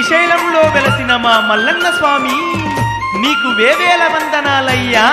శ్రీశైలంలో వెలసిన మా మల్లన్న స్వామి నీకు వేవేల వందనాలయ్యా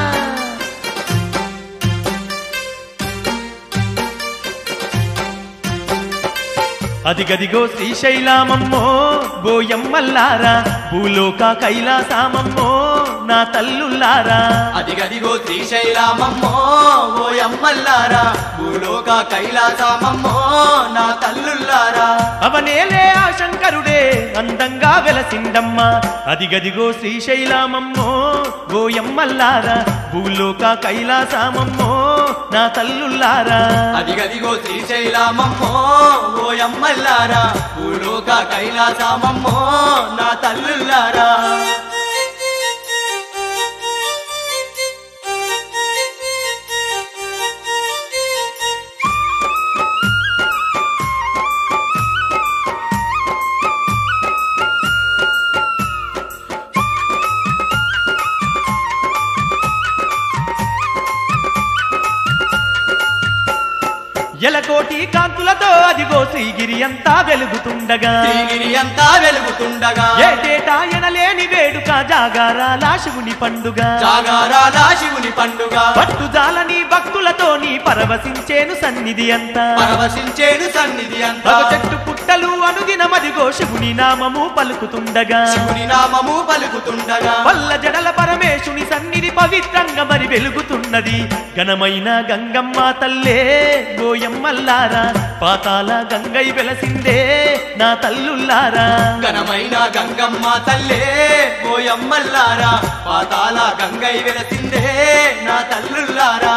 అదిగదిగో శ్రీశైలామమ్మో బోయమ్మల్లారా భూలోక కైలాసామమ్మో నా తల్లుల్లారా అదిగదిగో శ్రీశైలామమ్మో ఓ అమ్మల్లారా భూలోక కైలాసమమ్మో నా తల్లుల్లారా అవనేలే ఆ శంకరుడే అందంగా వెలసిండమ్మా అదిగదిగో శ్రీశైలామమ్మో గోయమ్మల్లారా భూలోక కైలాసామమ్మో నా తల్లుల్లారా అదిగదిగో శ్రీశైలామమ్మో ఓ అమ్మల్లారా భూలోక కైలాసమమ్మో నా తల్లుల్లారా ఎలకోటి కాంతులతో అదిగో శ్రీగిరి అంతా వెలుగుతుండగా శ్రీగిరి అంతా వెలుగుతుండగా ఏటేటా ఎనలేని వేడుక జాగారాల శివుని పండుగ జాగారాల శివుని పండుగ పట్టుదాలని భక్తులతోని పరవశించేను సన్నిధి అంతా పరవశించేను సన్నిధి అంతా ఒక చెట్టు పుట్టలు అనుదినమదిగో శివుని నామము పలుకుతుండగా శివుని నామము పలుకుతుండగా వల్ల జడల పరమేశుని సన్నిధి పవిత్రంగా మరి వెలుగుతున్నది ఘనమైన గంగమ్మ తల్లే గోయమ్మల్లారా పాతాల గంగై వెలసిందే నా తల్లుల్లారా ఘనమైన గంగమ్మ తల్లే ఓయమ్మల్లారా పాతాల గంగై వెలసిందే నా తల్లుల్లారా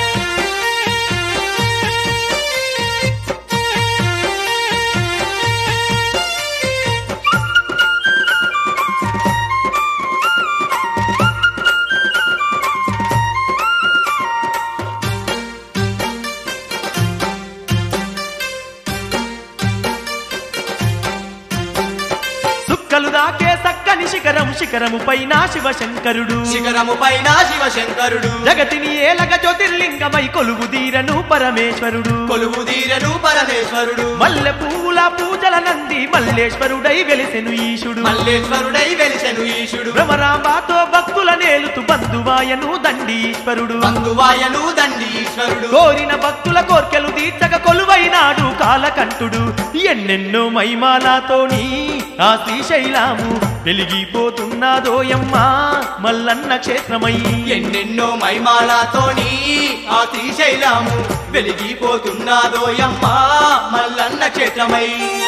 సుక్కలు దాకే సక్కని శిఖరం శిఖరము పైన శివశంకరుడు శిఖరము పైన శివశంకరుడు జగతిని ఏలగ జ్యోతిర్లింగమై కొలువు దీరను పరమేశ్వరుడు కొలువు తీరను పరమేశ్వరుడు మల్లె పువ్వుల పూజల నంది మల్లేశ్వరుడై వెలిసెను ఈశుడు మల్లేశ్వరుడై వెలిసెను ఈశుడు భ్రమరాంబాతో భక్తుల నేలుతు బంధువాయను దండీశ్వరుడు బంధువాయను దండీశ్వరుడు కోరిన భక్తుల కోర్కెలు తీర్చక కొలువైనాడు కాలకంఠుడు ఎన్నెన్నో మైమాలతోని ఆ శ్రీశైలాము వెలిగిపోతున్నదోయమ్మా మల్లన్న క్షేత్రమై ఎన్నెన్నో మైమాలతోని ఆ శ్రీశైలము వెలిగిపోతున్నాదోయమ్మా మల్లన్న క్షేత్రమై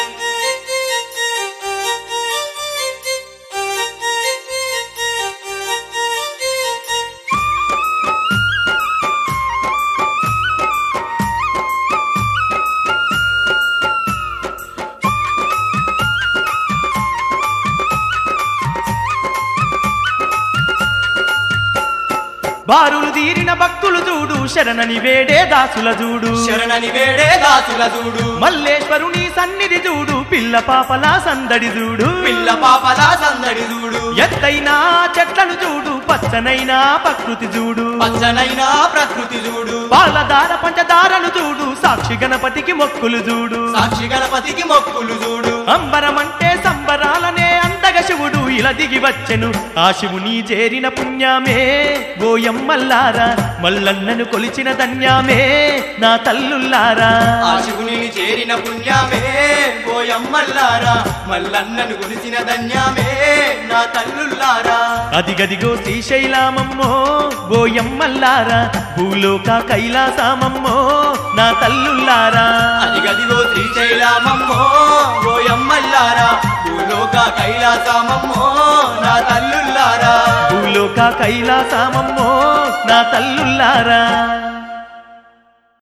బారులు తీరిన భక్తులు చూడు శరణని వేడే దాసుల చూడు శరణని వేడే దాసుల చూడు మల్లేశ్వరుని సన్నిధి చూడు పిల్ల పాపల సందడి చూడు పిల్ల పాపల సందడి చూడు ఎత్తైన చెట్లను చూడు పచ్చనైన ప్రకృతి చూడు పచ్చనైనా ప్రకృతి చూడు పాలధార పంచదారను చూడు సాక్షి గణపతికి మొక్కులు చూడు సాక్షి గణపతికి మొక్కులు చూడు అంబరమంటే సంబరాలనే అందగ శివుడు ఇలా దిగి వచ్చెను ఆ శివుని చేరిన పుణ్యమే గోయమ్మల్లారా మల్లన్నను కొలిచిన ధన్యామే నా తల్లుల్లారా ఆ శివుని చేరిన పుణ్యమే పోయమ్మల్లారా మల్లన్నను గురిసిన ధన్యమే నా తల్లుల్లారా అదిగదిగో శ్రీశైలామమ్మో గోయమ్మల్లారా భూలోక కైలాసామమ్మో నా తల్లుల్లారా అదిగదిగో శ్రీశైలామమ్మో పోయమ్మల్లారా భూలోక కైలాసమమ్మో నా తల్లుల్లారా భూలోక కైలాసామమ్మో నా తల్లుల్లారా